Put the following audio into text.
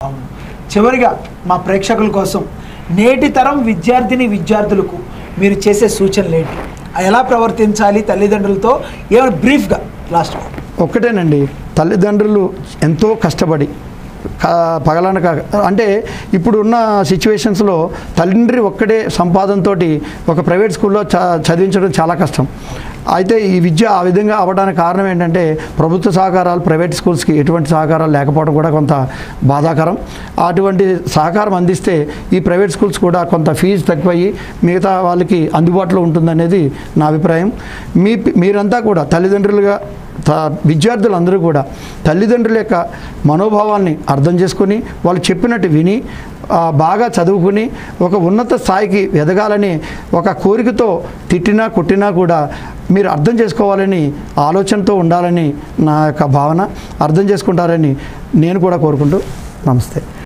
అవును చివరిగా మా ప్రేక్షకుల కోసం నేటి తరం విద్యార్థిని విద్యార్థులకు మీరు చేసే సూచనలు ఏంటి ఎలా ప్రవర్తించాలి తల్లిదండ్రులతో ఏమైనా బ్రీఫ్గా లాస్ట్ ఒక్కటేనండి తల్లిదండ్రులు ఎంతో కష్టపడి క- పగలనక అంటే ఇప్పుడు ఉన్న సిచ్యువేషన్స్లో తండ్రి ఒక్కడే సంపాదనతో ఒక ప్రైవేట్ స్కూల్లో చ చదివించడం చాలా కష్టం అయితే ఈ విద్య ఆ విధంగా అవ్వడానికి కారణం ఏంటంటే ప్రభుత్వ సహకారాలు ప్రైవేట్ స్కూల్స్కి ఎటువంటి సహకారాలు లేకపోవడం కూడా కొంత బాధాకరం అటువంటి సహకారం అందిస్తే ఈ ప్రైవేట్ స్కూల్స్ కూడా కొంత ఫీజు తక్కువయ్యి మిగతా వాళ్ళకి అందుబాటులో ఉంటుందనేది నా అభిప్రాయం మీ మీరంతా కూడా తల్లిదండ్రులుగా త విద్యార్థులందరూ కూడా తల్లిదండ్రుల యొక్క మనోభావాల్ని అర్థం చేసుకుని వాళ్ళు చెప్పినట్టు విని ఆ, బాగా చదువుకుని ఒక ఉన్నత స్థాయికి ఎదగాలని ఒక కోరికతో తిట్టినా కొట్టినా కూడా మీరు అర్థం చేసుకోవాలని ఆలోచనతో ఉండాలని నా యొక్క భావన అర్థం చేసుకుంటారని నేను కూడా కోరుకుంటూ నమస్తే